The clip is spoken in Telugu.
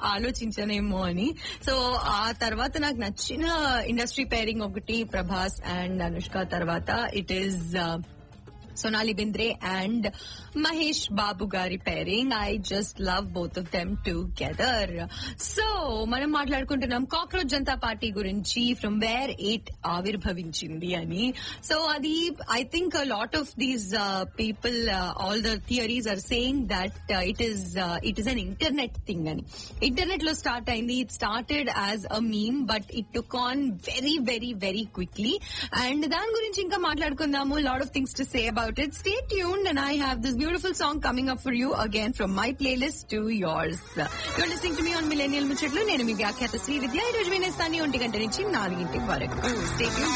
ఆలోచించానేమో అని సో ఆ తర్వాత నాకు నచ్చిన ఇండస్ట్రీ పేరింగ్ ఒకటి ప్రభాస్ అండ్ అనుష్క తర్వాత it is Sonali Bendre and Mahesh Babu గారి pairing I just love both of them together so మనం మాట్లాడుకుంటున్నాం కాక్రోచ్ జనతా పార్టీ గురించి ఫ్రమ్ వేర్ ఇట్ ఆవిర్భవించింది అని సో అది I think lot of these people all the theories are saying that it is it is an internet thing అని ఇంటర్నెట్ లో స్టార్ట్ అయింది it started as a meme but it took on very very very quickly and దాని గురించి ఇంకా మాట్లాడుకుందాము lot of things to say about it stay tune and I have this beautiful song coming up for you again from my playlist to yours you're listening to me on millennial ముచ్చట్లు నేను మీ వ్యాఖ్యాత శ్రీ విద్య ఈ రోజు వినేస్తాను ఒంటి గంట నుంచి నాలుగింటి వరకు స్టే ట్యూన్